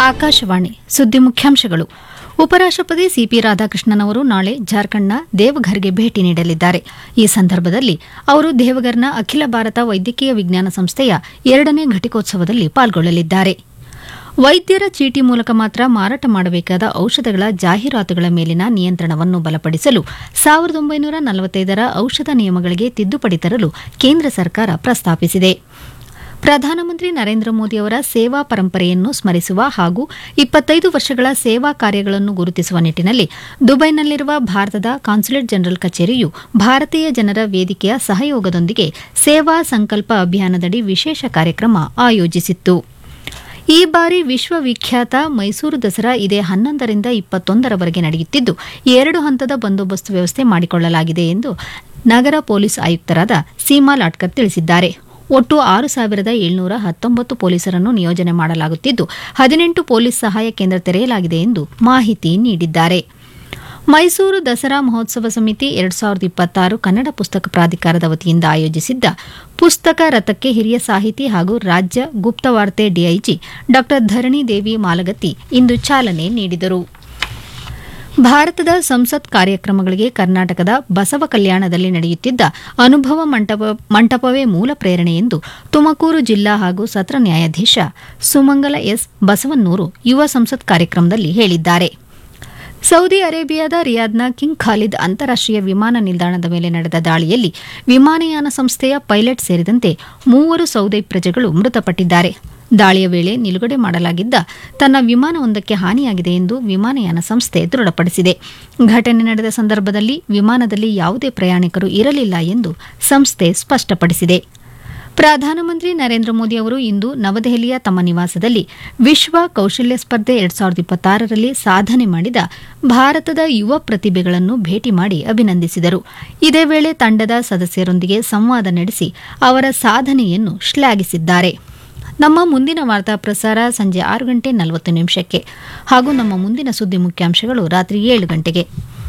ಆಕಾಶವಾಣಿ ಸುದ್ದಿ ಮುಖ್ಯಾಂಶಗಳು ಉಪರಾಷ್ಟಪತಿ ಸಿಪಿ ರಾಧಾಕೃಷ್ಣನ್ ಅವರು ನಾಳೆ ಜಾರ್ಖಂಡ್ನ ದೇವಘರ್ಗೆ ಭೇಟಿ ನೀಡಲಿದ್ದಾರೆ ಈ ಸಂದರ್ಭದಲ್ಲಿ ಅವರು ದೇವಘರ್ನ ಅಖಿಲ ಭಾರತ ವೈದ್ಯಕೀಯ ವಿಜ್ಞಾನ ಸಂಸ್ಥೆಯ ಎರಡನೇ ಘಟಿಕೋತ್ಸವದಲ್ಲಿ ಪಾಲ್ಗೊಳ್ಳಲಿದ್ದಾರೆ ವೈದ್ಯರ ಚೀಟಿ ಮೂಲಕ ಮಾತ್ರ ಮಾರಾಟ ಮಾಡಬೇಕಾದ ಔಷಧಗಳ ಜಾಹೀರಾತುಗಳ ಮೇಲಿನ ನಿಯಂತ್ರಣವನ್ನು ಬಲಪಡಿಸಲು ಸಾವಿರದ ಒಂಬೈನೂರ ನಲವತ್ತೈದರ ಔಷಧ ನಿಯಮಗಳಿಗೆ ತಿದ್ದುಪಡಿ ತರಲು ಕೇಂದ್ರ ಸರ್ಕಾರ ಪ್ರಸ್ತಾಪಿಸಿದೆ ಪ್ರಧಾನಮಂತ್ರಿ ನರೇಂದ್ರ ಮೋದಿ ಅವರ ಸೇವಾ ಪರಂಪರೆಯನ್ನು ಸ್ಮರಿಸುವ ಹಾಗೂ ಇಪ್ಪತ್ತೈದು ವರ್ಷಗಳ ಸೇವಾ ಕಾರ್ಯಗಳನ್ನು ಗುರುತಿಸುವ ನಿಟ್ಟಿನಲ್ಲಿ ದುಬೈನಲ್ಲಿರುವ ಭಾರತದ ಕಾನ್ಸುಲೇಟ್ ಜನರಲ್ ಕಚೇರಿಯು ಭಾರತೀಯ ಜನರ ವೇದಿಕೆಯ ಸಹಯೋಗದೊಂದಿಗೆ ಸೇವಾ ಸಂಕಲ್ಪ ಅಭಿಯಾನದಡಿ ವಿಶೇಷ ಕಾರ್ಯಕ್ರಮ ಆಯೋಜಿಸಿತ್ತು ಈ ಬಾರಿ ವಿಶ್ವವಿಖ್ಯಾತ ಮೈಸೂರು ದಸರಾ ಇದೇ ಹನ್ನೊಂದರಿಂದ ಇಪ್ಪತ್ತೊಂದರವರೆಗೆ ನಡೆಯುತ್ತಿದ್ದು ಎರಡು ಹಂತದ ಬಂದೋಬಸ್ತ್ ವ್ಯವಸ್ಥೆ ಮಾಡಿಕೊಳ್ಳಲಾಗಿದೆ ಎಂದು ನಗರ ಪೊಲೀಸ್ ಆಯುಕ್ತರಾದ ಸೀಮಾ ಲಾಟ್ಕರ್ ತಿಳಿಸಿದ್ದಾರೆ ಒಟ್ಟು ಆರು ಸಾವಿರದ ಏಳ್ನೂರ ಹತ್ತೊಂಬತ್ತು ಪೊಲೀಸರನ್ನು ನಿಯೋಜನೆ ಮಾಡಲಾಗುತ್ತಿದ್ದು ಹದಿನೆಂಟು ಪೊಲೀಸ್ ಸಹಾಯ ಕೇಂದ್ರ ತೆರೆಯಲಾಗಿದೆ ಎಂದು ಮಾಹಿತಿ ನೀಡಿದ್ದಾರೆ ಮೈಸೂರು ದಸರಾ ಮಹೋತ್ಸವ ಸಮಿತಿ ಎರಡ್ ಸಾವಿರದ ಇಪ್ಪತ್ತಾರು ಕನ್ನಡ ಪುಸ್ತಕ ಪ್ರಾಧಿಕಾರದ ವತಿಯಿಂದ ಆಯೋಜಿಸಿದ್ದ ಪುಸ್ತಕ ರಥಕ್ಕೆ ಹಿರಿಯ ಸಾಹಿತಿ ಹಾಗೂ ರಾಜ್ಯ ಗುಪ್ತವಾರ್ತೆ ಡಿಐಜಿ ಡಾ ಧರಣಿ ದೇವಿ ಮಾಲಗತ್ತಿ ಇಂದು ಚಾಲನೆ ನೀಡಿದರು ಭಾರತದ ಸಂಸತ್ ಕಾರ್ಯಕ್ರಮಗಳಿಗೆ ಕರ್ನಾಟಕದ ಬಸವ ಕಲ್ಯಾಣದಲ್ಲಿ ನಡೆಯುತ್ತಿದ್ದ ಅನುಭವ ಮಂಟಪ ಮಂಟಪವೇ ಮೂಲ ಪ್ರೇರಣೆ ಎಂದು ತುಮಕೂರು ಜಿಲ್ಲಾ ಹಾಗೂ ಸತ್ರ ನ್ಯಾಯಾಧೀಶ ಸುಮಂಗಲ ಎಸ್ ಬಸವನ್ನೂರು ಯುವ ಸಂಸತ್ ಕಾರ್ಯಕ್ರಮದಲ್ಲಿ ಹೇಳಿದ್ದಾರೆ ಸೌದಿ ಅರೇಬಿಯಾದ ರಿಯಾದ್ನ ಕಿಂಗ್ ಖಾಲಿದ್ ಅಂತಾರಾಷ್ಟೀಯ ವಿಮಾನ ನಿಲ್ದಾಣದ ಮೇಲೆ ನಡೆದ ದಾಳಿಯಲ್ಲಿ ವಿಮಾನಯಾನ ಸಂಸ್ಥೆಯ ಪೈಲಟ್ ಸೇರಿದಂತೆ ಮೂವರು ಸೌದಿ ಪ್ರಜೆಗಳು ಮೃತಪಟ್ಟಿದ್ದಾರೆ ದಾಳಿಯ ವೇಳೆ ನಿಲುಗಡೆ ಮಾಡಲಾಗಿದ್ದ ತನ್ನ ವಿಮಾನವೊಂದಕ್ಕೆ ಹಾನಿಯಾಗಿದೆ ಎಂದು ವಿಮಾನಯಾನ ಸಂಸ್ಥೆ ದೃಢಪಡಿಸಿದೆ ಘಟನೆ ನಡೆದ ಸಂದರ್ಭದಲ್ಲಿ ವಿಮಾನದಲ್ಲಿ ಯಾವುದೇ ಪ್ರಯಾಣಿಕರು ಇರಲಿಲ್ಲ ಎಂದು ಸಂಸ್ಥೆ ಸ್ಪಷ್ಟಪಡಿಸಿದೆ ಪ್ರಧಾನಮಂತ್ರಿ ನರೇಂದ್ರ ಮೋದಿ ಅವರು ಇಂದು ನವದೆಹಲಿಯ ತಮ್ಮ ನಿವಾಸದಲ್ಲಿ ವಿಶ್ವ ಕೌಶಲ್ಯ ಸ್ಪರ್ಧೆ ಎರಡ್ ಸಾವಿರದ ಇಪ್ಪತ್ತಾರರಲ್ಲಿ ಸಾಧನೆ ಮಾಡಿದ ಭಾರತದ ಯುವ ಪ್ರತಿಭೆಗಳನ್ನು ಭೇಟಿ ಮಾಡಿ ಅಭಿನಂದಿಸಿದರು ಇದೇ ವೇಳೆ ತಂಡದ ಸದಸ್ಯರೊಂದಿಗೆ ಸಂವಾದ ನಡೆಸಿ ಅವರ ಸಾಧನೆಯನ್ನು ಶ್ಲಾಘಿಸಿದ್ದಾರೆ ನಮ್ಮ ಮುಂದಿನ ವಾರ್ತಾ ಪ್ರಸಾರ ಸಂಜೆ ಆರು ಗಂಟೆ ನಲವತ್ತು ನಿಮಿಷಕ್ಕೆ ಹಾಗೂ ನಮ್ಮ ಮುಂದಿನ ಸುದ್ದಿ ಮುಖ್ಯಾಂಶಗಳು ರಾತ್ರಿ ಏಳು ಗಂಟೆಗೆ